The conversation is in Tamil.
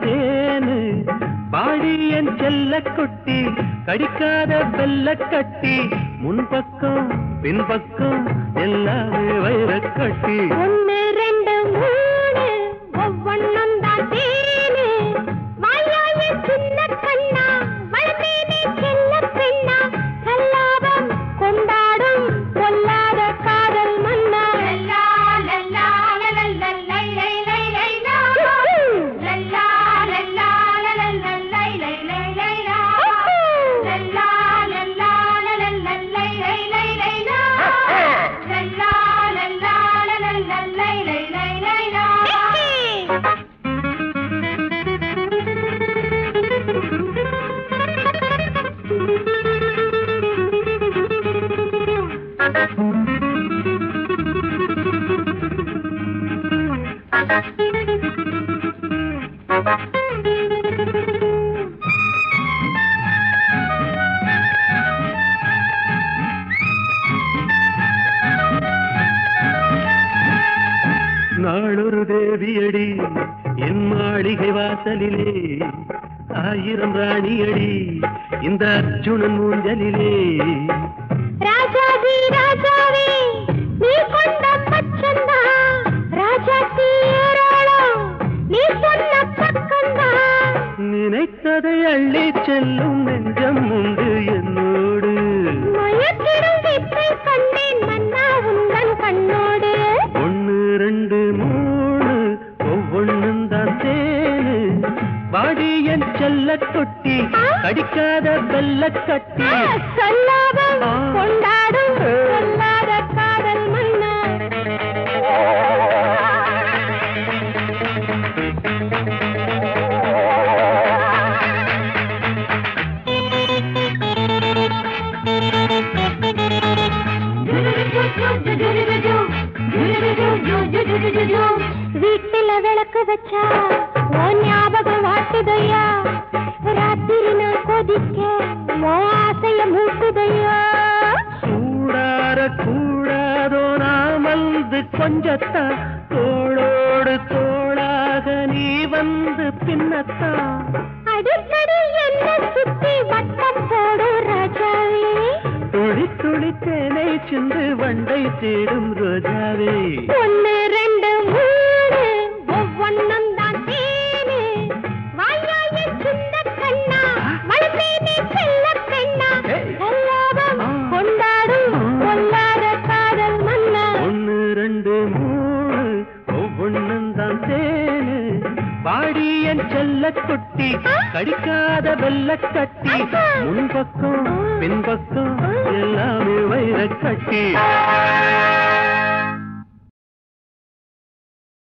தேனு பாடி என் செல்ல கொட்டி கடிக்காத வெள்ள கட்டி முன்பக்கம் பின்பக்கம் எல்லாமே வைரக் கட்டி ஒன்னு ரெண்டு மூணு ஒவ்வொன்னும் தான் தேனு வாயாய சின்ன கண்ணா வளர்ந்தேனே செல்ல பெண்ணா சல்லாபம் கொண்டாடும் பொல்லாத காதல் மன்னா லல்லா லல்லா லல்லா லை லை லை லா லல்லா லல்லா லல்லா லை லை லை லை லா லல்லா லல்லா லல்லா லை லை லை லை லா லல்லா லல்லா லல்லா லை லை லை லை லா நாளொரு தேவியடி என் மாளிகை வாசலிலே ஆயிரம் ராணியடி இந்த அர்ஜுனன் ஊஞ்சலிலே ராஜாதி ராஜாவே நீ கொண்ட பச்சந்தா ராஜாத்தி ஏராளம் நீ சொன்ன பக்கந்தா நினைத்ததை அள்ளி செல்லும் நெஞ்சம் உண்டு என்னோடு மயக்கிடும் வித்தை கண்டேன் மன்னா உந்தன் கண்ணோடு ஒன்னு ரெண்டு மூணு ஒவ்வொன்னும் தான் தேனு வாடி என் செல்ல தொட்டி கடிக்காத வெள்ள கட்டி சொல்லாமல் கொண்டாடும் சொல்லாத காதல் மன்னா வீட்டுல விளக்கு வச்சா உன் ஞாபகம் வாட்டுதையா ராத்திரி நான் கொதிக்க உன் ஆசைய மூட்டுதையா சூடார கூடாதோ நாம் வந்து கொஞ்சத்தான் தோளோடு தோளாக நீ வந்து பின்னத்தான் அடிக்கடி என்ன சுத்தி வட்டம் போடு ராஜாவே துளி துளி தேனை சிந்து வண்டை தேடும் ரோஜாவே ஒன்னு ரெண்டு மூணு ஒவ்வொன்னும் தான் தேனு வாயாய சின்ன கண்ணா வளர்ந்தேனே செல்ல பெண்ணா ஏய். எல்லாரும் ஆ. கொண்டாடும் கொல்லாத காதல் மன்னா ஒன்னு ரெண்டு மூணு ஒவ்வொன்னும் தான் தேனு பாடி என் செல்ல குட்டி கடிக்காத வெள்ள கட்டி முன்பக்கம் பின்பக்கம் எல்லாமே வைர கட்டி